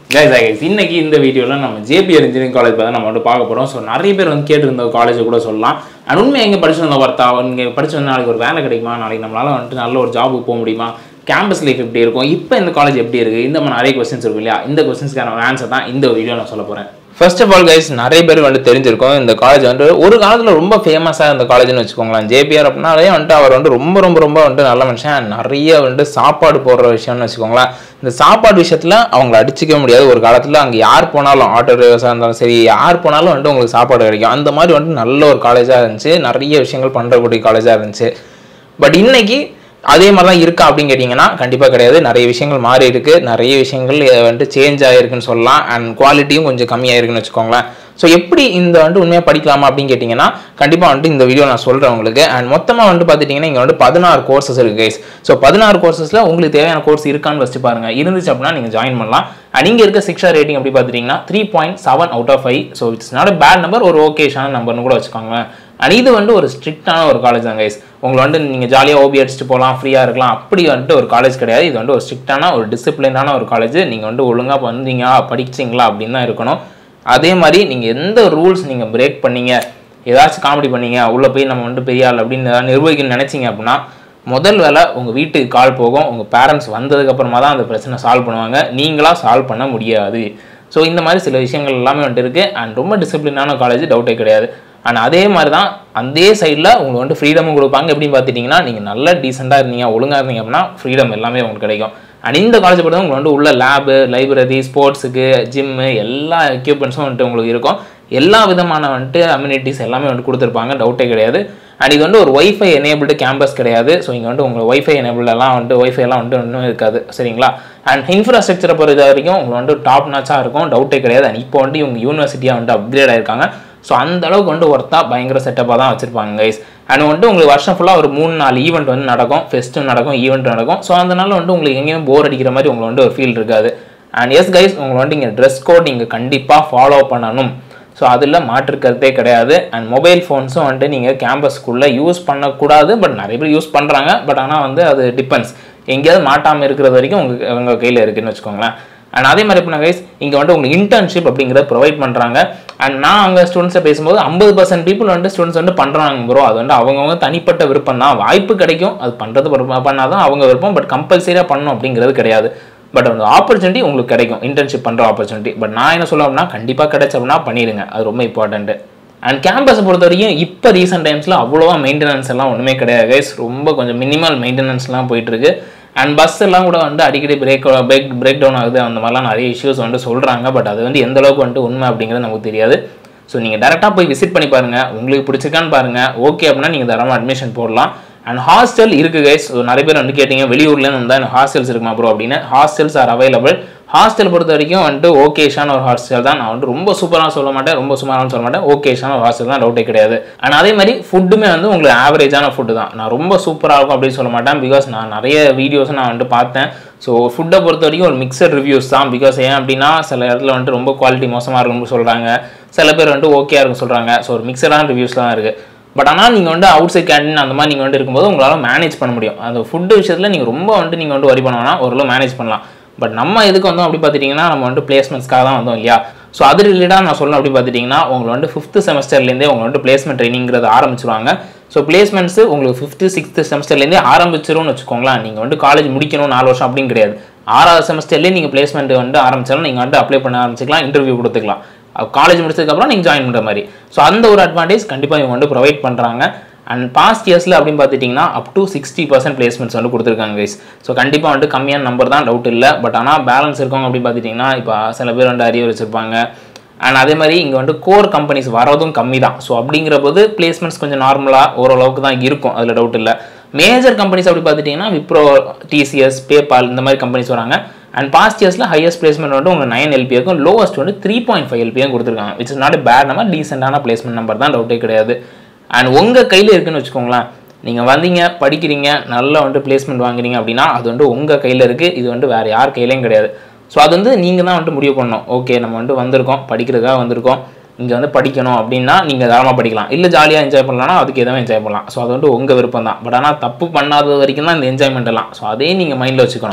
Guys guys இன்னைக்கு இந்த வீடியோவில் நம்ம ஜேபி இன்ஜினியரிங் காலேஜ் பற்றி நம்ம வந்து பார்க்க போகிறோம் ஸோ நிறைய பேர் வந்து கேட்டிருந்த காலேஜ் கூட சொல்லலாம் அண்ட் உண்மை எங்கே படிச்சு வந்த பார்த்தா நீங்கள் படிச்சு வந்த நாளைக்கு ஒரு வேலை கிடைக்குமா நாளைக்கு நம்மளால வந்துட்டு நல்ல ஒரு ஜாபுக்கு போக முடியுமா கேம்பஸ் லைஃப் எப்படி இருக்கும் இப்போ இந்த காலேஜ் எப்படி இருக்குது இந்த மாதிரி நிறைய கொஸ்டின்ஸ் இருக்கும் இல்லையா இந்த கொஸ்டின்ஸ்க்கான ஆன்சர் தான் இந்த வீடியோ நான் சொல்ல போகிறேன் ஃபர்ஸ்ட் ஆஃப் ஆல் கைஸ் நிறைய பேர் வந்து தெரிஞ்சிருக்கும் இந்த காலேஜ் வந்து ஒரு காலத்தில் ரொம்ப ஃபேமஸாக இந்த காலேஜ்னு வச்சுக்கோங்களேன் ஜேபிஆர் அப்படின்னாலே வந்துட்டு அவர் வந்து ரொம்ப ரொம்ப ரொம்ப வந்துட்டு நல்ல மனுஷன் and நிறைய வந்து சாப்பாடு போடுற விஷயம்னு வச்சுக்கோங்களேன் இந்த சாப்பாடு விஷயத்தில் அவங்கள அடிச்சிக்க முடியாது ஒரு காலத்தில் அங்கே யார் போனாலும் ஆட்டோ டிரைவர்ஸாக இருந்தாலும் சரி யார் போனாலும் வந்துட்டு உங்களுக்கு சாப்பாடு கிடைக்கும் அந்த மாதிரி வந்துட்டு நல்ல ஒரு காலேஜாக இருந்துச்சு நிறைய விஷயங்கள் பண்ணுறக்கூடிய காலேஜாக இருந்துச்சு பட் இன்னைக்கு அதே மாதிரி தான் இருக்கா அப்படின்னு கேட்டிங்கன்னா கண்டிப்பாக கிடையாது நிறைய விஷயங்கள் மாறி இருக்கு நிறைய விஷயங்கள் அஹ், வந்துட்டு சேஞ்ச் ஆகிருக்குன்னு சொல்லலாம் அண்ட் குவாலிட்டியும் கொஞ்சம் கம்மியாயிருக்குன்னு வச்சுக்கோங்களேன் ஸோ எப்படி இந்த வந்துட்டு உண்மையாக படிக்கலாமா அப்படின்னு கேட்டிங்கன்னா கண்டிப்பாக வந்துட்டு இந்த வீடியோ நான் சொல்கிறேன் உங்களுக்கு அண்ட் மொத்தமாக வந்துட்டு பார்த்துட்டிங்கன்னா இங்கே வந்து பதினாறு கோர்சஸ் இருக்குது கைஸ் ஸோ பதினாறு கோர்சஸில் உங்களுக்கு தேவையான கோர்ஸ் இருக்கான்னு ஃபஸ்ட்டு பாருங்கள் இருந்துச்சு அப்படின்னா நீங்கள் ஜாயின் பண்ணலாம் அண்ட் இங்கே இருக்க சிக்ஷா ரேட்டிங் அப்படி பார்த்துட்டிங்கன்னா three point seven out of five so it's not bad number ஒரு ஓகேஷான நம்பர்னு கூட வச்சுக்கோங்களேன் அண்ட் இது வந்து ஒரு ஸ்ட்ரிக்டான ஒரு காலேஜ் தான் கைஸ் உங்களை வந்து நீங்கள் ஜாலியாக ஓபி அடிச்சுட்டு போகலாம் ஃப்ரீயாக இருக்கலாம் அப்படி வந்துட்டு ஒரு காலேஜ் கிடையாது இது வந்து ஒரு ஸ்ட்ரிக்டான ஒரு டிசிப்ளினான ஒரு காலேஜ் நீங்கள் வந்து ஒழுங்காக வந்தீங்க படிச்சிங்களா அப்படின்னு தான் இருக்கணும் அதே மாதிரி நீங்கள் எந்த ரூல்ஸ் நீங்கள் பிரேக் பண்ணீங்க ஏதாச்சும் காமெடி பண்ணீங்க உள்ளே போய் நம்ம வந்து பெரிய ஆள் அப்படின்னு ஏதாவது நிர்வகிக்கணும்னு நினச்சிங்க அப்படின்னா முதல் வேலை உங்கள் வீட்டுக்கு கால் போகும் உங்கள் பேரண்ட்ஸ் வந்ததுக்கப்புறமா தான் அந்த பிரச்சனை சால்வ் பண்ணுவாங்க நீங்களாக சால்வ் பண்ண முடியாது ஸோ இந்த மாதிரி சில விஷயங்கள் எல்லாமே வந்துட்டு இருக்குது அண்ட் ரொம்ப டிசிப்ளினான காலேஜ் டவுட்டே கிடையாது அண்ட் அதே மாதிரி தான் அதே சைடில் உங்களுக்கு வந்து ஃப்ரீடமும் கொடுப்பாங்க எப்படின்னு பார்த்துட்டிங்கன்னா நீங்கள் நல்ல டீசெண்டாக இருந்தீங்க ஒழுங்காக இருந்தீங்க அப்படின்னா ஃப்ரீடம் எல்லாமே உங்களுக்கு கிடைக்கும் அண்ட் இந்த காலேஜ் பொறுத்த உங்களுக்கு வந்து உள்ள லேபு லைப்ரரி ஸ்போர்ட்ஸுக்கு ஜிம்மு எல்லா எக்யூப்மெண்ட்ஸும் வந்துட்டு உங்களுக்கு இருக்கும் எல்லா விதமான வந்துட்டு அம்யூனிட்டிஸ் எல்லாமே வந்து கொடுத்துருப்பாங்க டவுட்டே கிடையாது அண்ட் இது வந்து ஒரு ஒய்ஃபை எனேபிள்டு கேம்பஸ் கிடையாது ஸோ இங்கே வந்து உங்களுக்கு ஒய்ஃபை எனேபிள்டெல்லாம் வந்துட்டு ஒய்ஃபை எல்லாம் வந்துட்டு ஒன்றும் இருக்காது சரிங்களா அண்ட் இன்ஃப்ராஸ்ட்ரக்சரை பொறுத்த வரைக்கும் உங்களுக்கு வந்து டாப் நாச்சாக இருக்கும் டவுட்டே கிடையாது அண்ட் இப்போ வந்து இவங்க யூனிவர்சிட்டியாக வந்துட்டு அப்கிரேட் ஆயிருக்காங்க ஸோ அந்த அளவுக்கு வந்து ஒர்த்தாக பயங்கர செட்டப்பாக தான் வச்சிருப்பாங்க கைஸ் அண்ட் வந்துட்டு உங்களுக்கு வருஷம் ஃபுல்லாக ஒரு மூணு நாலு ஈவெண்ட் வந்து நடக்கும் ஃபெஸ்ட்டும் நடக்கும் ஈவெண்ட் நடக்கும் ஸோ அதனால வந்து உங்களுக்கு எங்கேயும் போர் அடிக்கிற மாதிரி உங்களுக்கு வந்து ஒரு ஃபீல் இருக்காது அண்ட் எஸ் கைஸ் உங்களை வந்து இங்கே ட்ரெஸ் கோட் நீங்கள் கண்டிப்பாக ஃபாலோ பண்ணணும் ஸோ அதில் மாற்றுக்கிறதே கிடையாது அண்ட் மொபைல் ஃபோன்ஸும் வந்துட்டு நீங்கள் கேம்பஸ்க்குள்ளே யூஸ் பண்ணக்கூடாது பட் நிறைய பேர் யூஸ் பண்ணுறாங்க பட் ஆனால் வந்து அது டிபெண்ட்ஸ் எங்கேயாவது மாட்டாமல் இருக்கிறது வரைக்கும் உங்கள் உங்கள் கையில் இருக்குன்னு வச்சுக்கோங்களேன் அண்ட் அதே மாதிரி இப்போ கைஸ் இங்கே வந்து உங்களுக்கு இன்டர்ன்ஷிப் அப்படிங்கிறத ப்ரொவைட் பண்ணுறாங்க அண்ட் நான் அங்கே ஸ்டூடெண்ட்ஸை பேசும்போது ஐம்பது பர்சன்ட் பீப்புள் வந்து ஸ்டூடெண்ட்ஸ் வந்து பண்ணுறாங்க ப்ரோ அது வந்து அவங்கவுங்க தனிப்பட்ட விருப்பம் தான் வாய்ப்பு கிடைக்கும் அது பண்ணுறது பண்ணாதான் அவங்க விருப்பம் பட் கம்பல்சரியாக பண்ணணும் அப்படிங்கிறது கிடையாது பட் அந்த ஆப்பர்ச்சுனிட்டி உங்களுக்கு கிடைக்கும் இன்டர்ன்ஷிப் பண்ணுற ஆப்பர்ச்சுனிட்டி பட் நான் என்ன சொல்ல அப்படின்னா கண்டிப்பாக கிடைச்ச அப்படின்னா பண்ணிடுங்க அது ரொம்ப இம்பார்ட்டன்ட்டு அண்ட் கேம்பஸை பொறுத்த வரைக்கும் இப்போ ரீசெண்ட் டைம்ஸில் அவ்வளோவா மெயின்டெனன்ஸ் எல்லாம் ஒன்றுமே கிடையாது guys. ரொம்ப கொஞ்சம் மினிமல் மெயின்டெனன்ஸ்லாம் போயிட்டுருக்கு அண்ட் பஸ் எல்லாம் கூட வந்து அடிக்கடி பிரேக் பிரேக் பிரேக் டவுன் ஆகுது அந்த மாதிரிலாம் நிறைய இஷ்யூஸ் வந்து சொல்கிறாங்க பட் அது வந்து எந்த அளவுக்கு வந்துட்டு உண்மை அப்படிங்கிறது நமக்கு தெரியாது ஸோ நீங்கள் டேரெக்டாக போய் விசிட் பண்ணி பாருங்கள் உங்களுக்கு பிடிச்சிருக்கான்னு பாருங்கள் ஓகே அப்படின்னா நீங்கள் தரமாக அட்மிஷன் போடலாம் அண்ட் ஹாஸ்டல் இருக்குது கைஸ் ஸோ நிறைய பேர் வந்து கேட்டிங்க வெளியூர்லேருந்து வந்தால் எனக்கு ஹாஸ்டல்ஸ் இருக்குமா ப்ரோ அப்படின்னு ஹாஸ்டல்ஸ் ஆர் அவைலபிள் ஹாஸ்டல் பொறுத்த வரைக்கும் வந்துட்டு ஓகேஷான ஒரு ஹாஸ்டல் தான் நான் வந்து ரொம்ப சூப்பராக சொல்ல மாட்டேன் ரொம்ப சுமாரான சொல்ல மாட்டேன் ஓகேஷான ஒரு ஹாஸ்டல் தான் டவுட்டே கிடையாது அண்ட் அதே மாதிரி ஃபுட்டுமே வந்து உங்களுக்கு ஆவரேஜான ஃபுட்டு தான் நான் ரொம்ப சூப்பராக இருக்கும் அப்படின்னு சொல்ல மாட்டேன் பிகாஸ் நான் நிறைய வீடியோஸ் நான் வந்துட்டு பார்த்தேன் ஸோ ஃபுட்டை பொறுத்த வரைக்கும் ஒரு மிக்சட் ரிவ்யூஸ் தான் பிகாஸ் ஏன் அப்படின்னா சில இடத்துல வந்துட்டு ரொம்ப குவாலிட்டி மோசமாக இருக்கும்னு சொல்கிறாங்க சில பேர் வந்துட்டு ஓகே இருக்கும் சொல்கிறாங்க ஸோ ஒரு மிக்சடான ரிவ்யூஸ் தான் இருக்குது பட் ஆனால் நீங்கள் வந்து அவுட் சைட் கேண்டீன் அந்த மாதிரி நீங்கள் வந்து இருக்கும்போது உங்களால் மேனேஜ் பண்ண முடியும் அந்த ஃபுட்டு விஷயத்தில் நீங்கள் ரொம்ப வந்துட்டு நீங்கள் வந்து வரி பண்ணோன்னா ஓரளவு மேனேஜ் பண்ணலாம் பட் நம்ம எதுக்கு வந்தோம் அப்படி பார்த்துட்டிங்கன்னா நம்ம வந்து பிளேஸ்மெண்ட்ஸ்க்காக தான் வந்தோம் இல்லையா ஸோ அது ரிலேட்டாக நான் சொல்லணும் அப்படி பார்த்துட்டிங்கன்னா உங்களுக்கு வந்து ஃபிஃப்த்து செமஸ்டர்லேருந்தே உங்களுக்கு வந்து பிளேஸ்மெண்ட் ட்ரைனிங்கிறது ஆரம்பிச்சிருவாங்க ஸோ பிளேஸ்மெண்ட்ஸு உங்களுக்கு ஃபிஃப்த்து சிக்ஸ்த்து செமஸ்டர்லேருந்தே ஆரம்பிச்சிரும்னு வச்சுக்கோங்களேன் நீங்கள் வந்து காலேஜ் முடிக்கணும் நாலு வருஷம் அப்படின்னு கிடையாது ஆறாவது செமஸ்டர்லேயே நீங்கள் பிளேஸ்மெண்ட் வந்து ஆரம்பிச்சாலும் நீங்கள் வந்து அப்ளை பண்ண ஆரம்பிச்சிக்கலாம் இன்டர்வியூ கொடுத்துக்கலாம் காலேஜ் முடிச்சதுக்கப்புறம் நீங்கள் ஜாயின் பண்ணுற மாதிரி ஸோ அந்த ஒரு அட்வான்டேஜ் கண்டிப்பாக இவங்க வந்து ப்ரொவைட் பண்ணுறாங்க அண்ட் பாஸ்ட் இயர்ஸில் அப்படின்னு பார்த்துட்டிங்கன்னா up to sixty percent placements வந்து கொடுத்துருக்காங்க கைஸ் ஸோ கண்டிப்பாக வந்து கம்மியான நம்பர் தான் டவுட் இல்லை பட் ஆனால் பேலன்ஸ் இருக்கவங்க அப்படின்னு பார்த்துட்டிங்கன்னா இப்போ சில பேர் வந்து அரியர் வச்சுருப்பாங்க அண்ட் அதே மாதிரி இங்கே வந்து கோர் கம்பெனிஸ் வரதும் கம்மி தான் ஸோ அப்படிங்கிற போது பிளேஸ்மெண்ட்ஸ் கொஞ்சம் நார்மலாக ஓரளவுக்கு தான் இருக்கும் அதில் டவுட் இல்லை மேஜர் கம்பெனிஸ் அப்படி பார்த்துட்டிங்கன்னா விப்ரோ டிசிஎஸ் பேபால் இந்த மாதிரி கம்பெனிஸ் வராங்க அண்ட் பாஸ்ட் இயர்ஸில் ஹையஸ்ட் பிளேஸ்மெண்ட் வந்து உங்கள் நைன் எல்பிக்கும் லோவஸ்ட் வந்து த்ரீ பாயிண்ட் ஃபைவ் எல்பியும் கொடுத்துருக்காங்க which is not bad number டீசெண்டான பிளேஸ்மெண்ட் நம்பர் தான் டவுட்டே கிடையாது அண்ட் உங்கள் கையில் இருக்குன்னு வச்சுக்கோங்களேன் நீங்கள் வந்தீங்க படிக்கிறீங்க நல்லா வந்துட்டு பிளேஸ்மெண்ட் வாங்குறீங்க அப்படின்னா அது வந்து உங்கள் கையில் இருக்குது இது வந்து வேறு யார் கையிலையும் கிடையாது ஸோ அது வந்து நீங்கள் தான் வந்துட்டு முடிவு பண்ணணும் ஓகே நம்ம வந்துட்டு வந்திருக்கோம் படிக்கிறதுக்காக வந்திருக்கோம் இங்கே வந்து படிக்கணும் அப்படின்னா நீங்கள் தாராளமாக படிக்கலாம் இல்லை ஜாலியாக என்ஜாய் பண்ணலாம்னா அதுக்கு எதாவது என்ஜாய் பண்ணலாம் ஸோ அது வந்து உங்கள் விருப்பம் தான் பட் ஆனால் தப்பு பண்ணாத வரைக்கும் தான் இந்த என்ஜாய்மெண்ட் எல்லாம் ஸோ அதையும் நீங்கள் மைண்டில் வச்சுக்கணும்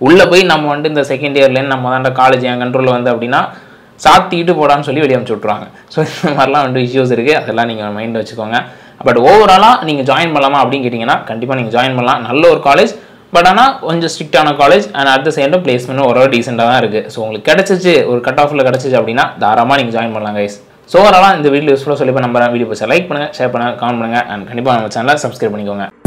உள்ளே போய் நம்ம வந்துட்டு இந்த செகண்ட் இயர்லேருந்து நம்ம தாண்ட காலேஜ் என் கண்ட்ரோலில் வந்து அப்படின்னா சாத்திட்டு போடான்னு சொல்லி வெளியே அனுப்பிச்சு விட்ருவாங்க ஸோ இந்த மாதிரிலாம் வந்து இஷ்யூஸ் இருக்குது அதெல்லாம் நீங்கள் மைண்டில் வச்சுக்கோங்க பட் ஓவராலாக நீங்கள் ஜாயின் பண்ணலாமா அப்படின்னு கேட்டிங்கன்னா கண்டிப்பாக நீங்கள் ஜாயின் பண்ணலாம் நல்ல ஒரு காலேஜ் பட் ஆனால் கொஞ்சம் ஸ்ட்ரிக்டான college and at the same placement ஓரளவு டீசெண்டாக தான் இருக்குது ஸோ உங்களுக்கு கிடச்சிச்சு ஒரு கட் ஆஃபில் கிடச்சிச்சு அப்படின்னா தாராளமாக நீங்கள் ஜாயின் பண்ணலாம் கைஸ் ஸோ ஓவராலாக இந்த வீடியோ யூஸ்ஃபுல்லாக சொல்லி இப்போ நம்ம வீடியோ பிடிச்சா லைக் பண்ணுங்கள் ஷேர் பண்ணுங்கள் கமெண்ட் பண்ணுங்கள் அண்ட் கண்டிப்பாக நம்ம சேனலை சப்ஸ்கிரைப் பண்ணிக்கோங்க